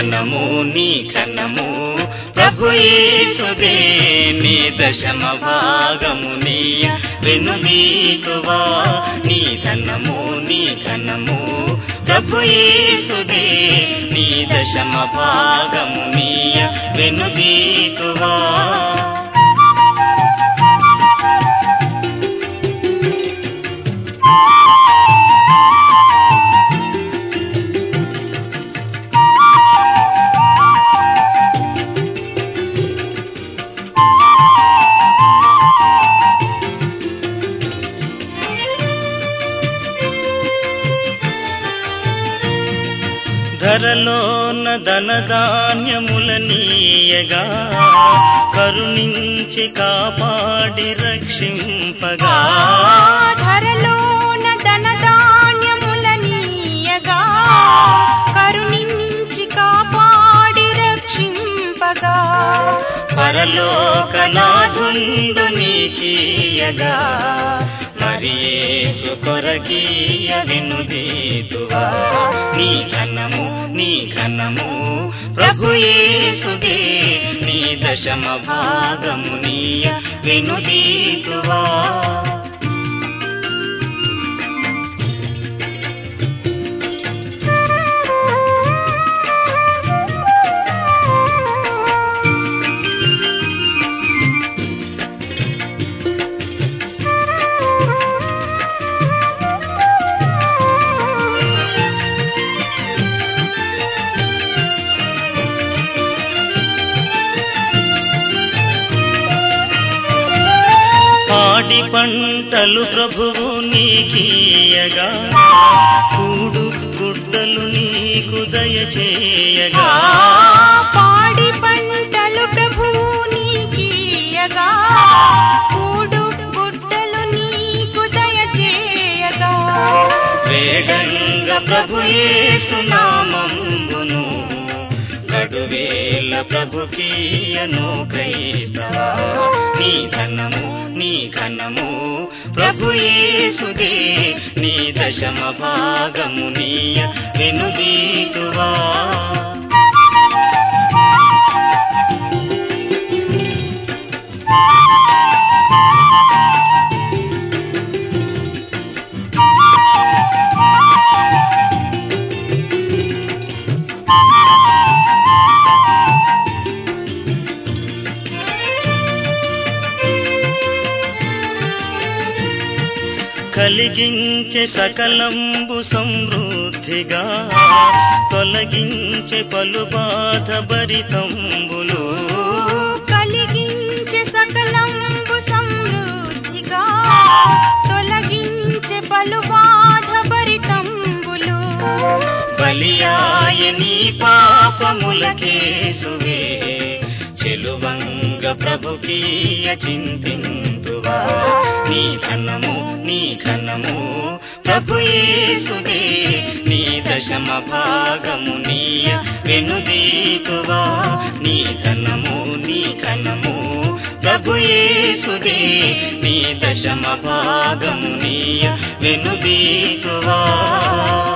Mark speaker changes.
Speaker 1: ధనము నీ ఘనము ప్రభు యేసుదే నీ దశమ భాగము నీయ వెనుదీకువా నీ ధనము నీ ఘనము ప్రభు యేసుదే నీ దశమ భాగము నీయ వెనుదీకువా ధరలోన ధనధాన్యముల నీయగా కరుణించి కాపాడి రక్షింపగా
Speaker 2: ధరలోన ధనధాన్యముల నీయగా కరుణించి కాపాడి రక్షింపగా
Speaker 1: పరలోకనాథుండు నీకీయగా మరియేసు కొరకీయ వినుదీతువా నీ ఘనము నీ ఘనము ప్రభు యేసుదే నీ దశమ భాగము నీయ వినుదీతువా పాడి పంటలు ప్రభువు నీకీయగా కూడు గుడ్డలు నీకు దయచేయగా
Speaker 2: పాడి పంటలు ప్రభువు నీకీయగా కూడు గుడ్డలు నీకు దయచేయగా
Speaker 1: వేగంగా ప్రభు యేసునామంబును గడువేల ప్రభు కీయను క్రైస్తవా నీ ఘనము నీ ఘనము ప్రభు యేసుదే నీ దశమ భాగము నీయ వినుదీతువా కలిగించే సకలంబు సమృద్ధిగా తొలగించే పలు బాధ భరితంబులు
Speaker 2: కలిగించే సకలంబు సమృద్ధిగా తొలగించే పలు బాధ భరితంబులు
Speaker 1: బలియాయ నీ పాపములకేసువే చెలువంగ ప్రభుకీయ చింతింతువా నీ ఘనము నీ ఘనము ప్రభు యేసుదే నీ దశమ భాగము నీయ వెనుదీతువా నీ ఘనము నీ ఘనము ప్రభు యేసుదే నీ దశమ భాగము నీయ వెనుదీతువా